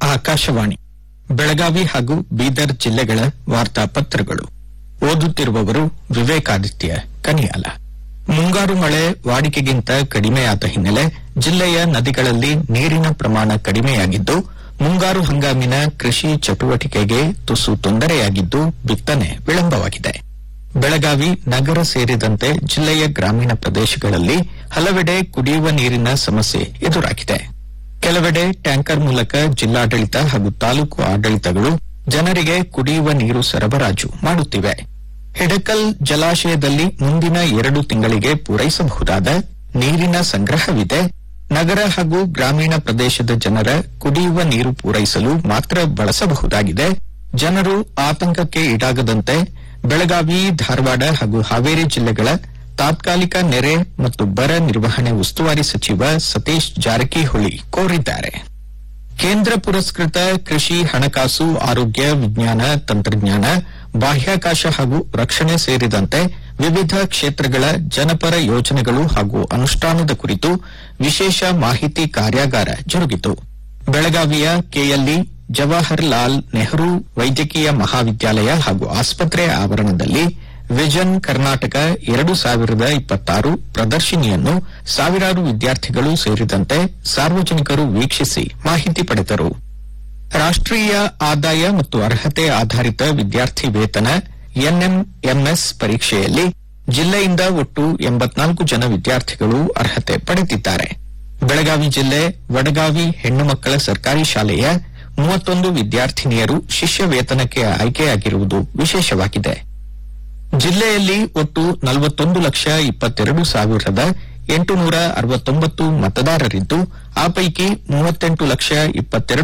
ಆಕಾಶವಾಣಿ ಬೆಳಗಾವಿ ಹಾಗೂ ಬೀದರ್ ಜಿಲ್ಲೆಗಳ ವಾರ್ತಾಪತ್ರಗಳು ಓದುತ್ತಿರುವವರು ವಿವೇಕಾದಿತ್ಯ ಕನಿಯಾಲ ಮುಂಗಾರು ಮಳೆ ವಾಡಿಕೆಗಿಂತ ಕಡಿಮೆಯಾದ ಹಿನ್ನೆಲೆ ಜಿಲ್ಲೆಯ ನದಿಗಳಲ್ಲಿ ನೀರಿನ ಪ್ರಮಾಣ ಕಡಿಮೆಯಾಗಿದ್ದು ಮುಂಗಾರು ಹಂಗಾಮಿನ ಕೃಷಿ ಚಟುವಟಿಕೆಗೆ ತುಸು ತೊಂದರೆಯಾಗಿದ್ದು ಬಿತ್ತನೆ ವಿಳಂಬವಾಗಿದೆ ಬೆಳಗಾವಿ ನಗರ ಸೇರಿದಂತೆ ಜಿಲ್ಲೆಯ ಗ್ರಾಮೀಣ ಪ್ರದೇಶಗಳಲ್ಲಿ ಹಲವೆಡೆ ಕುಡಿಯುವ ನೀರಿನ ಸಮಸ್ಯೆ ಎದುರಾಗಿದೆ ಕೆಲವೆಡೆ ಟ್ಯಾಂಕರ್ ಮೂಲಕ ಜಿಲ್ಲಾಡಳಿತ ಹಾಗೂ ತಾಲೂಕು ಆಡಳಿತಗಳು ಜನರಿಗೆ ಕುಡಿಯುವ ನೀರು ಸರಬರಾಜು ಮಾಡುತ್ತಿವೆ ಹಿಡಕಲ್ ಜಲಾಶಯದಲ್ಲಿ ಮುಂದಿನ ಎರಡು ತಿಂಗಳಿಗೆ ಪೂರೈಸಬಹುದಾದ ನೀರಿನ ಸಂಗ್ರಹವಿದೆ ನಗರ ಹಾಗೂ ಗ್ರಾಮೀಣ ಪ್ರದೇಶದ ಜನರ ಕುಡಿಯುವ ನೀರು ಪೂರೈಸಲು ಮಾತ್ರ ಬಳಸಬಹುದಾಗಿದೆ ಜನರು ಆತಂಕಕ್ಕೆ ಈಡಾಗದಂತೆ ಬೆಳಗಾವಿ ಧಾರವಾಡ ಹಾಗೂ ಹಾವೇರಿ ಜಿಲ್ಲೆಗಳ ತಾತ್ಕಾಲಿಕ ನೆರೆ ಮತ್ತು ಬರ ನಿರ್ವಹಣೆ ಉಸ್ತುವಾರಿ ಸಚಿವ ಸತೀಶ್ ಜಾರಕಿಹೊಳಿ ಕೋರಿದ್ದಾರೆ ಕೇಂದ್ರ ಪುರಸ್ಕೃತ ಕೃಷಿ ಹಣಕಾಸು ಆರೋಗ್ಯ ವಿಜ್ಞಾನ ತಂತ್ರಜ್ಞಾನ ಬಾಹ್ಯಾಕಾಶ ಹಾಗೂ ರಕ್ಷಣೆ ಸೇರಿದಂತೆ ವಿವಿಧ ಕ್ಷೇತ್ರಗಳ ಜನಪರ ಯೋಜನೆಗಳು ಹಾಗೂ ಅನುಷ್ಠಾನದ ಕುರಿತು ವಿಶೇಷ ಮಾಹಿತಿ ಕಾರ್ಯಾಗಾರ ಜರುಗಿತು ಬೆಳಗಾವಿಯ ಕೆಎಲ್ಇ ಜವಾಹರ್ ಲಾಲ್ ನೆಹರು ವೈದ್ಯಕೀಯ ಮಹಾವಿದ್ಯಾಲಯ ಹಾಗೂ ಆಸ್ಪತ್ರೆ ಆವರಣದಲ್ಲಿ ವಿಷನ್ ಕರ್ನಾಟಕ ಎರಡು ಸಾವಿರದ ಇಪ್ಪತ್ತಾರು ಪ್ರದರ್ಶಿನಿಯನ್ನು ಸಾವಿರಾರು ವಿದ್ಯಾರ್ಥಿಗಳು ಸೇರಿದಂತೆ ಸಾರ್ವಜನಿಕರು ವೀಕ್ಷಿಸಿ ಮಾಹಿತಿ ಪಡೆದರು ರಾಷ್ಟೀಯ ಆದಾಯ ಮತ್ತು ಅರ್ಹತೆ ಆಧಾರಿತ ವಿದ್ಯಾರ್ಥಿ ವೇತನ ಎನ್ಎಂಎಂಎಸ್ ಪರೀಕ್ಷೆಯಲ್ಲಿ ಜಿಲ್ಲೆಯಿಂದ ಒಟ್ಟು ಎಂಬತ್ನಾಲ್ಕು ಜನ ವಿದ್ಯಾರ್ಥಿಗಳು ಅರ್ಹತೆ ಪಡೆದಿದ್ದಾರೆ ಬೆಳಗಾವಿ ಜಿಲ್ಲೆ ವಡಗಾವಿ ಹೆಣ್ಣು ಮಕ್ಕಳ ಸರ್ಕಾರಿ ಶಾಲೆಯ ಮೂವತ್ತೊಂದು ವಿದ್ಯಾರ್ಥಿನಿಯರು ಶಿಷ್ಯ ವೇತನಕ್ಕೆ ಆಯ್ಕೆಯಾಗಿರುವುದು ವಿಶೇಷವಾಗಿದೆ ಜಿಲ್ಲೆಯಲ್ಲಿ ಒಟ್ಟು ನಲವತ್ತೊಂದು ಲಕ್ಷ ಇಪ್ಪತ್ತೆರಡು ಸಾವಿರದ ಎಂಟುನೂರ ಅರವತ್ತೊಂಬತ್ತು ಮತದಾರರಿದ್ದು ಆ ಪೈಕಿ ಮೂವತ್ತೆಂಟು ಲಕ್ಷ ಇಪ್ಪತ್ತೆರಡು